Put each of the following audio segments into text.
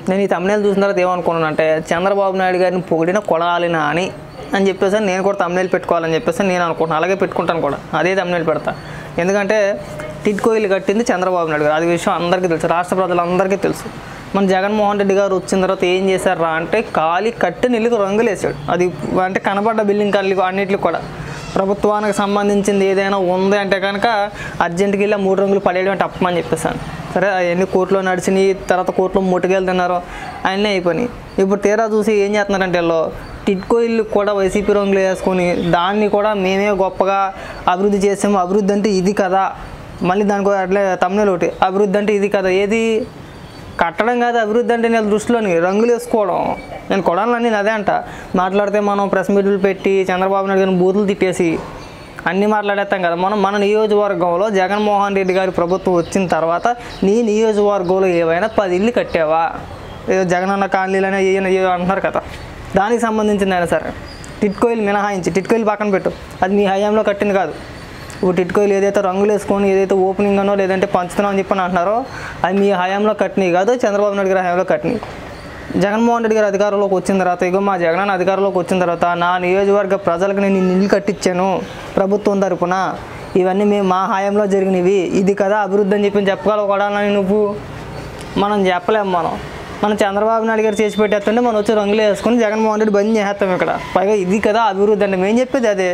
నేను ఈ తమిళ చూసిన తర్వాత ఏమనుకున్నాను అంటే చంద్రబాబు నాయుడు గారిని పొగిడిన కొడాలినా అని అని చెప్పేసి నేను కూడా తమిళ పెట్టుకోవాలని చెప్పేసి నేను అనుకుంటున్నాను అలాగే పెట్టుకుంటాను కూడా అదే తమిళ పెడతా ఎందుకంటే టిట్కో ఇల్లు కట్టింది చంద్రబాబు నాయుడు గారు అది విషయం అందరికీ తెలుసు రాష్ట్ర ప్రజలందరికీ తెలుసు మన జగన్మోహన్ రెడ్డి గారు వచ్చిన తర్వాత ఏం చేశారా అంటే ఖాళీ కట్టి నిల్లుకు రంగులు వేసాడు అది అంటే కనబడ్డ బిల్డింగ్ కళ్ళు అన్నిటికి కూడా ప్రభుత్వానికి సంబంధించింది ఏదైనా ఉంది అంటే కనుక అర్జెంట్కి వెళ్ళి ఆ మూడు రంగులు పడేయడం అంటే అప్పమని చెప్పేసాను సరే అవన్నీ కోర్టులో నడిచినాయి తర్వాత కోర్టులో ముట్టుకెళ్ళి తిన్నారు అవన్నీ అయిపోయినాయి ఇప్పుడు తీరా చూసి ఏం చేస్తున్నారంటే వీళ్ళు టిట్కో ఇల్లు కూడా వైసీపీ రంగులు వేసుకొని దాన్ని కూడా మేమే గొప్పగా అభివృద్ధి చేసాము అభివృద్ధి అంటే ఇది కదా మళ్ళీ దానికి అట్లే తమిళ ఒకటి అభివృద్ధి అంటే ఇది కదా ఏది కట్టడం కాదు అభివృద్ధి అంటే నేను దృష్టిలోని రంగులు వేసుకోవడం నేను కొడాలని నేను అదే అంట మాట్లాడితే మనం ప్రెస్ మీట్లు పెట్టి చంద్రబాబు నాయుడు గారిని బూతులు తిట్టేసి అన్నీ మాట్లాడేస్తాం కదా మనం మన నియోజకవర్గంలో జగన్మోహన్ రెడ్డి గారి ప్రభుత్వం వచ్చిన తర్వాత నీ నియోజకవర్గంలో ఏవైనా పది ఇల్లు కట్టావా ఏదో జగనన్న కాలనీలని ఏమైనా ఏవో అంటున్నారు కదా దానికి సంబంధించిందైనా సరే టిట్కోయిల్ మినహాయించి టిట్కోయిల్ పక్కన పెట్టు అది మీ హయాంలో కట్టింది కాదు ఇప్పుడు టిట్కోయిలు ఏదైతే రంగులు వేసుకొని ఏదైతే ఓపెనింగ్ అనో లేదంటే పంచుతున్నాం అని చెప్పని అంటున్నారో అది మీ హయాంలో కట్టినవి కాదు చంద్రబాబు నాయుడు గారి హయాంలో కట్టినవి జగన్మోహన్ రెడ్డి గారు అధికారంలోకి వచ్చిన తర్వాత ఇగో మా జగన్ అన్న అధికారంలోకి వచ్చిన తర్వాత నా నియోజకవర్గ ప్రజలకు నేను ఇన్ని ఇల్లు కట్టించాను ప్రభుత్వం తరపున ఇవన్నీ మేము మా హయాంలో జరిగినవి ఇది కదా అభివృద్ధి అని చెప్పి చెప్పగలవు కూడా నువ్వు మనం చెప్పలేం మనం మనం చంద్రబాబు నాయుడు గారు చేసి పెట్టేస్తుంటే మనం వచ్చి రంగులు వేసుకొని జగన్మోహన్ రెడ్డి బంద్ చేస్తాం ఇక్కడ పైగా ఇది కదా అభివృద్ధి అంటే మేము చెప్పేది అదే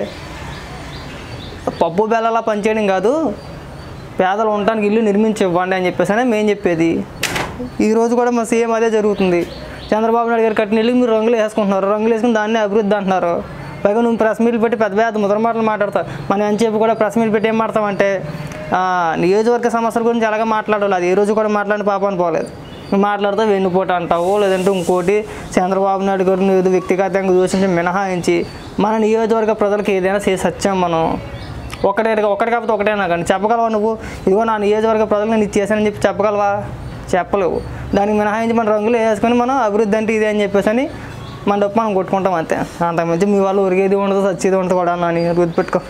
పప్పు బెల్లలా పనిచేయడం కాదు పేదలు ఉండటానికి ఇల్లు నిర్మించి ఇవ్వండి అని చెప్పేసి మేము చెప్పేది ఈ రోజు కూడా మా సీఎం అదే జరుగుతుంది చంద్రబాబు నాయుడు గారు కట్టిన ఇల్లు మీరు రంగులు వేసుకుంటున్నారు రంగులు వేసుకుని దాన్ని అభివృద్ధి అంటున్నారు పైగా నువ్వు ప్రెస్ మీట్లు పెట్టి పెద్ద పెద్ద ముద్ర మాటలు మాట్లాడతావు మనం అని చెప్పి కూడా ప్రెస్ మీట్ పెట్టి ఏం మాడతామంటే ఆ, నియోజకవర్గ సమస్యల గురించి అలాగే మాట్లాడాలి అది ఏ రోజు కూడా మాట్లాడిన పాపాన్ని పోలేదు నువ్వు మాట్లాడితే వెన్నుపోటు అంటావు లేదంటే ఇంకోటి చంద్రబాబు నాయుడు గారిని ఏదో వ్యక్తిగతంగా దూషించి మినహాయించి మన నియోజకవర్గ ప్రజలకు ఏదైనా చేసి వచ్చాం మనం ఒకటే ఒకటి కాకపోతే ఒకటేనా కానీ చెప్పగలవా నువ్వు ఇదిగో నా నియోజకవర్గ ప్రజలు నేను ఇది చేశానని చెప్పి చెప్పగలవా చెప్పలేవు దానికి మినహాయించి మన రంగులు వేసుకొని మనం అభివృద్ధి అంటే ఇదే అని చెప్పేసి అని మన డప్పు మనం కొట్టుకుంటాం అంతే అంతకుమించి మీ వాళ్ళు ఉరిగేది ఉండదు సచ్చేది ఉండదు కూడా అని గుర్తుపెట్టుకో